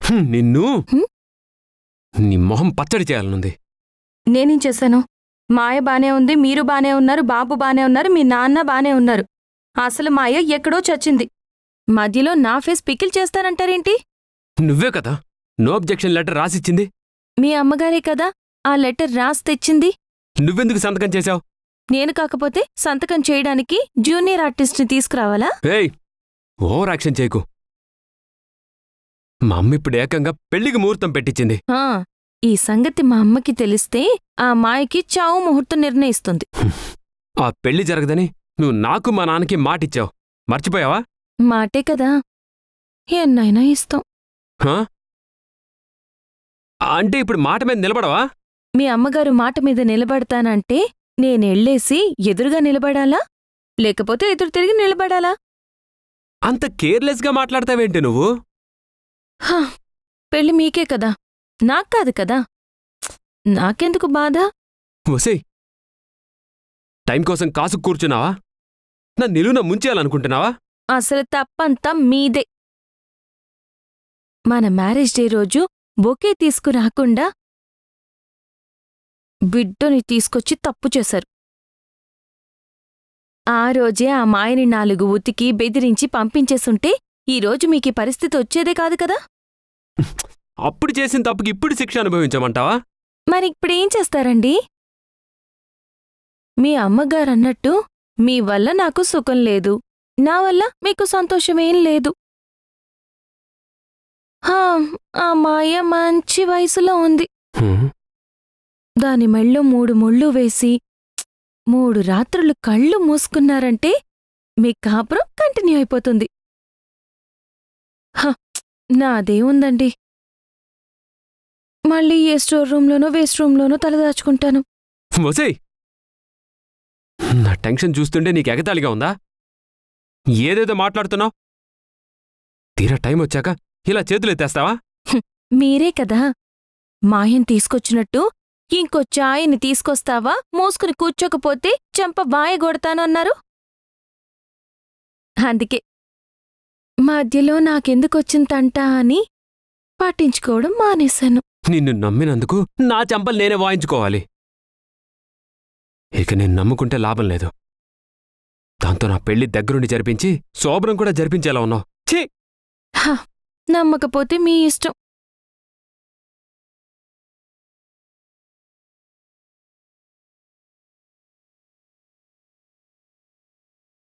హ్మ్, నిన్ను హ్మ్? నీ మొహం పచ్చడి చేయాలనుంది నేనేం చేశాను మాయ బానే ఉంది మీరు బానే ఉన్నారు బాబు బానే ఉన్నారు మీ నాన్న బానే ఉన్నారు అసలు మాయ ఎక్కడో చచ్చింది మధ్యలో నా ఫేస్ పికిల్ చేస్తానంటారేంటి నువ్వే కదా నో అబ్జెక్షన్ లెటర్ రాసిచ్చింది మీ అమ్మగారే కదా ఆ లెటర్ రాసి తెచ్చింది నువ్వెందుకు సంతకం చేశావు నేను కాకపోతే సంతకం చేయడానికి జూనియర్ ఆర్టిస్ట్ని తీసుకురావాలా ఏయ్ ఓవర్ యాక్షన్ చేయకు మా అమ్మ ఇప్పుడు ఏకంగా పెళ్లికి ముహూర్తం పెట్టించింది ఆ, ఈ సంగతి మా అమ్మకి తెలిస్తే ఆ మాయకి చావు ముహూర్తం నిర్ణయిస్తుంది ఆ పెళ్లి జరగదని నువ్వు నాకు మా నాన్నకి మాటిచ్చావు మర్చిపోయావా మాటే కదా ఎన్నైనా ఇస్తాం హా? అంటే ఇప్పుడు మాట మీద నిలబడవా మీ అమ్మగారు మాట మీద నిలబడతానంటే నేనెళ్ళేసి ఎదురుగా నిలబడాలా లేకపోతే ఎదురు తిరిగి నిలబడాలా అంత కేర్లెస్గా మాట్లాడతావేంటి నువ్వు హా, పెళ్లి మీకే కదా నాకు కాదు కదా నాకెందుకు బాధ వసేయ్ టైం కోసం కాసు కూర్చున్నావా నా నిలువున ముంచేయాలనుకుంటున్నావా అసలు తప్పంతా మీదే మన మ్యారేజ్ డే రోజు బొకే తీసుకురాకుండా బిడ్డని తీసుకొచ్చి తప్పు చేశారు ఆ రోజే ఆ మాయని నాలుగు ఉతికి బెదిరించి పంపించేసుంటే ఈరోజు మీకీ పరిస్థితి వచ్చేదే కాదు కదా అప్పుడు చేసిన తప్పుకి ఇప్పుడు శిక్ష అనుభవించమంటావా మరి ఇప్పుడేం చేస్తారండి మీ అమ్మగారన్నట్టు మీ వల్ల నాకు సుఖం లేదు నా వల్ల మీకు సంతోషమేం లేదు హా, ఆ మాయ మంచి వయసులో ఉంది హ్మ్. దాని మెళ్ళో మూడు ముళ్ళు వేసి మూడు రాత్రులు కళ్ళు మూసుకున్నారంటే మీ కాపురం కంటిన్యూ అయిపోతుంది హ, నాదేముందండి మళ్ళీ ఏ స్టోర్ రూమ్లోనో వేస్ట్ రూమ్లోనో తలదాచుకుంటాను వసేయ్ నా టెన్షన్ చూస్తుంటే నీకు ఎగతాళిగా ఉందా ఏదేదో మాట్లాడుతున్నావు తీరా టైం వచ్చాక ఇలా చేతులు ఎత్తేస్తావా మీరే కదా మాయం తీసుకొచ్చినట్టు ఇంకో ఛాయని తీసుకొస్తావా మూసుకుని కూర్చోకపోతే చెంప వాయగొడతాను అన్నారు అందుకే మధ్యలో నాకెందుకొచ్చిందంట అని పట్టించుకోవడం మానేశాను నిన్ను నమ్మినందుకు నా చెంపలు నేనే వాయించుకోవాలి ఇక నేను నమ్ముకుంటే లాభం లేదు దాంతో నా పెళ్లి దగ్గరుండి జరిపించి శోభనం కూడా జరిపించేలా ఉన్నావు ఛీ హ, నమ్మకపోతే మీ ఇష్టం